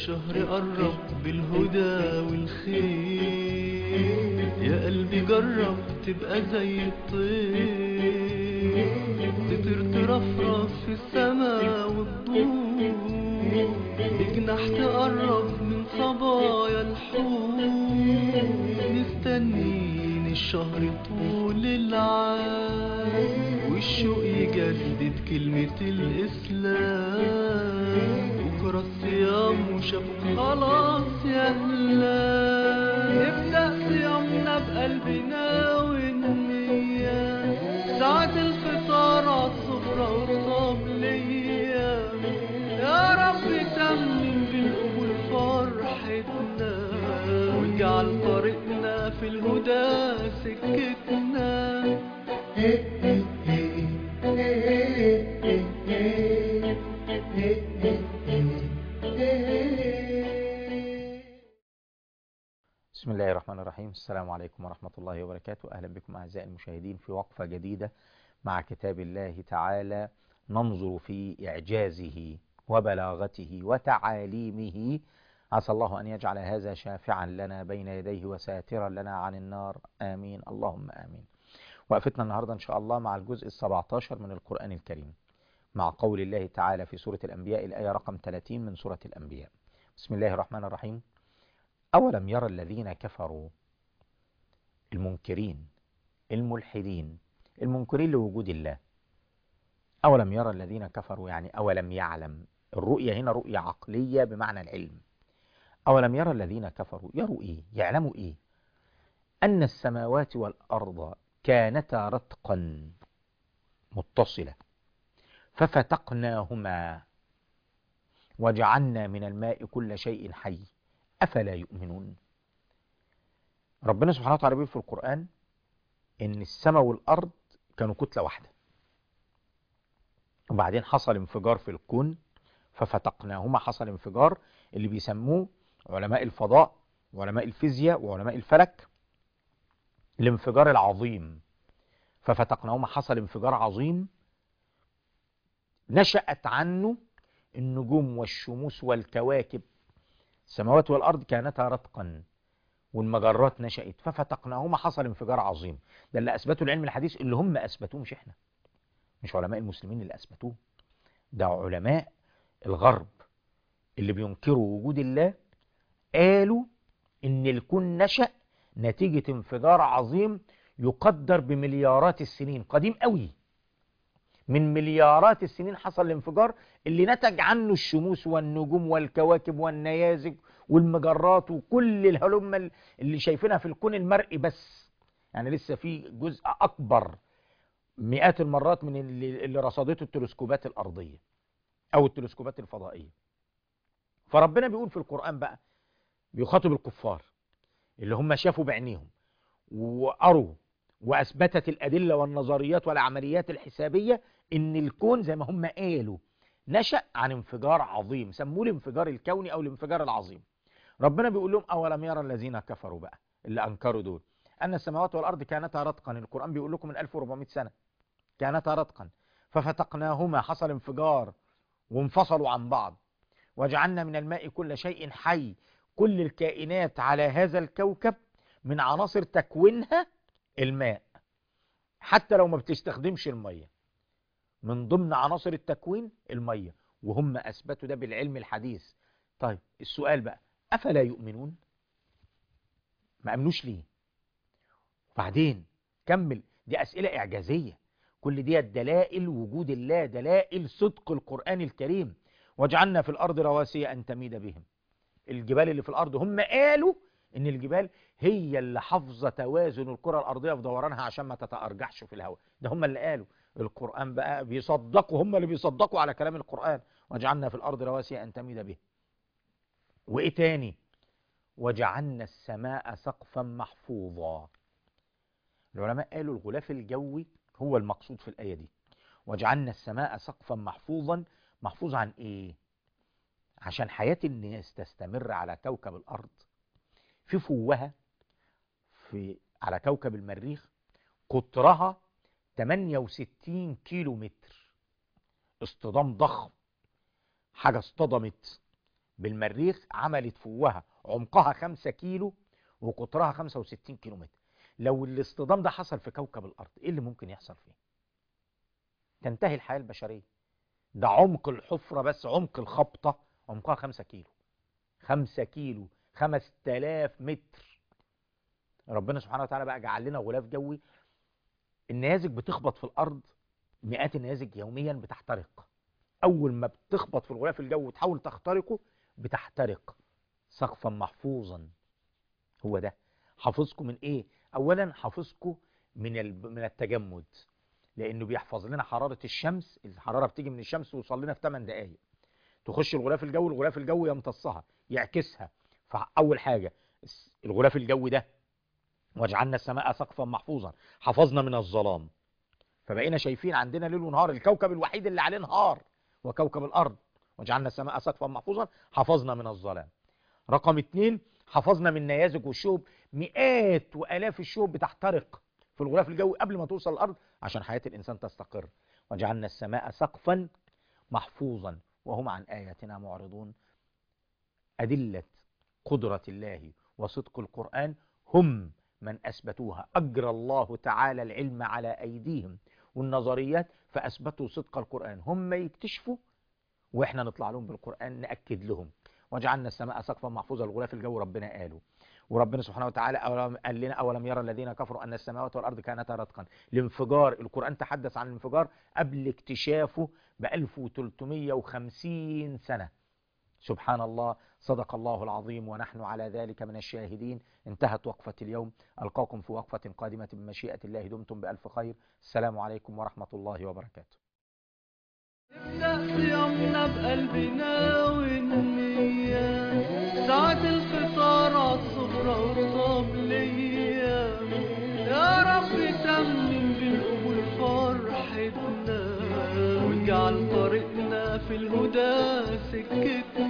الشهر قرب بالهدى والخير يا قلبي جرب تبقى زي الطير تطير ترفرف في السما والضوء بجناح تقرب من صبايا الحور مستنين الشهر طول العام والشوق يجدد كلمة الإسلام بكرة الصيام وشافوا خلاص يا هلا نبدأ صيامنا بقلبنا والنية ساعة الفطار عالصفرة والطبلية يا رب تمم بالقبول فرحتنا واجعل طريقنا في الهدى سكتنا بسم الله الرحمن الرحيم السلام عليكم ورحمة الله وبركاته أهلا بكم أعزائي المشاهدين في وقفة جديدة مع كتاب الله تعالى ننظر في إعجازه وبلاغته وتعاليمه عسى الله أن يجعل هذا شافعا لنا بين يديه وساترا لنا عن النار آمين اللهم آمين وقفتنا النهاردة إن شاء الله مع الجزء السبعتاشر من القرآن الكريم مع قول الله تعالى في سورة الأنبياء الآية رقم 30 من سورة الأنبياء بسم الله الرحمن الرحيم أولم يرى الذين كفروا المنكرين الملحدين المنكرين لوجود الله أولم يرى الذين كفروا يعني أولم يعلم الرؤية هنا رؤية عقلية بمعنى العلم أولم يرى الذين كفروا يروا إيه يعلموا إيه أن السماوات والأرض كانتا رتقا متصلة ففتقناهما وجعلنا من الماء كل شيء حي أفلا يؤمنون ربنا سبحانه وتعالى بيقول في القرآن إن السماء والأرض كانوا كتلة واحدة وبعدين حصل انفجار في الكون ففتقناهما حصل انفجار اللي بيسموه علماء الفضاء وعلماء الفيزياء وعلماء الفلك الانفجار العظيم ففتقناهما حصل انفجار عظيم نشأت عنه النجوم والشموس والكواكب السماوات والأرض كانتا رتقا والمجرات نشأت ففتقناهما حصل انفجار عظيم ده اللي أثبته العلم الحديث اللي هم أثبتوه مش إحنا مش علماء المسلمين اللي أثبتوه ده علماء الغرب اللي بينكروا وجود الله قالوا إن الكون نشأ نتيجة انفجار عظيم يقدر بمليارات السنين قديم قوي من مليارات السنين حصل الانفجار اللي نتج عنه الشموس والنجوم والكواكب والنيازك والمجرات وكل الهلم اللي شايفينها في الكون المرئي بس يعني لسه في جزء أكبر مئات المرات من اللي, اللي رصدته التلسكوبات الأرضية أو التلسكوبات الفضائية فربنا بيقول في القرآن بقى بيخاطب الكفار اللي هم شافوا بعينيهم وقروا وأثبتت الأدلة والنظريات والعمليات الحسابية إن الكون زي ما هم قالوا نشأ عن انفجار عظيم سموه الانفجار الكوني أو الانفجار العظيم ربنا بيقول لهم أولم يرى الذين كفروا بقى اللي أنكروا دول أن السماوات والأرض كانتا رتقا القرآن بيقول لكم من 1400 سنة كانتا رتقا ففتقناهما حصل انفجار وانفصلوا عن بعض وجعلنا من الماء كل شيء حي كل الكائنات على هذا الكوكب من عناصر تكوينها الماء حتى لو ما بتستخدمش المية من ضمن عناصر التكوين المية وهم أثبتوا ده بالعلم الحديث طيب السؤال بقى أفلا يؤمنون ما أمنوش ليه بعدين كمل دي أسئلة إعجازية كل دي دلائل وجود الله دلائل صدق القرآن الكريم وجعلنا في الأرض رواسي أن تميد بهم الجبال اللي في الأرض هم قالوا ان الجبال هي اللي حافظه توازن الكره الارضيه في دورانها عشان ما تتارجحش في الهواء ده هم اللي قالوا القران بقى بيصدقوا هم اللي بيصدقوا على كلام القران وجعلنا في الارض رواسي ان تميد به وايه تاني وجعلنا السماء سقفا محفوظا العلماء قالوا الغلاف الجوي هو المقصود في الايه دي وجعلنا السماء سقفا محفوظا محفوظ عن ايه عشان حياه الناس تستمر على كوكب الارض في فوهة في على كوكب المريخ قطرها 68 كيلو متر اصطدام ضخم حاجة اصطدمت بالمريخ عملت فوهة عمقها 5 كيلو وقطرها 65 كيلو متر لو الاصطدام ده حصل في كوكب الأرض إيه اللي ممكن يحصل فيه تنتهي الحياة البشرية ده عمق الحفرة بس عمق الخبطة عمقها 5 كيلو 5 كيلو 5000 متر ربنا سبحانه وتعالى بقى جعل لنا غلاف جوي النيازك بتخبط في الأرض مئات النيازك يوميا بتحترق أول ما بتخبط في الغلاف الجوي وتحاول تخترقه بتحترق سقفا محفوظا هو ده حافظكم من ايه اولا حافظكم من ال- من التجمد لانه بيحفظ لنا حراره الشمس الحراره بتيجي من الشمس توصل لنا في 8 دقائق تخش الغلاف الجوي الغلاف الجوي يمتصها يعكسها فاول حاجه الس- الغلاف الجوي ده وجعلنا السماء سقفا محفوظا حفظنا من الظلام فبقينا شايفين عندنا ليل ونهار الكوكب الوحيد اللي عليه نهار وكوكب الارض وجعلنا السماء سقفا محفوظا حفظنا من الظلام رقم اتنين حفظنا من نيازك والشهب مئات والاف الشهب بتحترق في الغلاف الجوي قبل ما توصل الارض عشان حياه الانسان تستقر وجعلنا السماء سقفا محفوظا وهم عن اياتنا معرضون ادله قدره الله وصدق القران هم من اثبتوها اجرى الله تعالى العلم على ايديهم والنظريات فاثبتوا صدق القران هم يكتشفوا واحنا نطلع لهم بالقران ناكد لهم وجعلنا السماء سقفا محفوظا الغلاف الجوي ربنا قاله وربنا سبحانه وتعالى أولم قال لنا اولم يرى الذين كفروا ان السماوات والارض كانتا رتقا الانفجار القران تحدث عن الانفجار قبل اكتشافه ب 1350 سنه سبحان الله صدق الله العظيم ونحن على ذلك من الشاهدين انتهت وقفة اليوم ألقاكم في وقفة قادمة بمشيئة الله دمتم بألف خير السلام عليكم ورحمة الله وبركاته نبدأ صيامنا بقلبنا والنية ساعة الفطار عالصبرة والطبلية يا رب تمم بالقبول فرحتنا واجعل طريقنا في الهدى سكتنا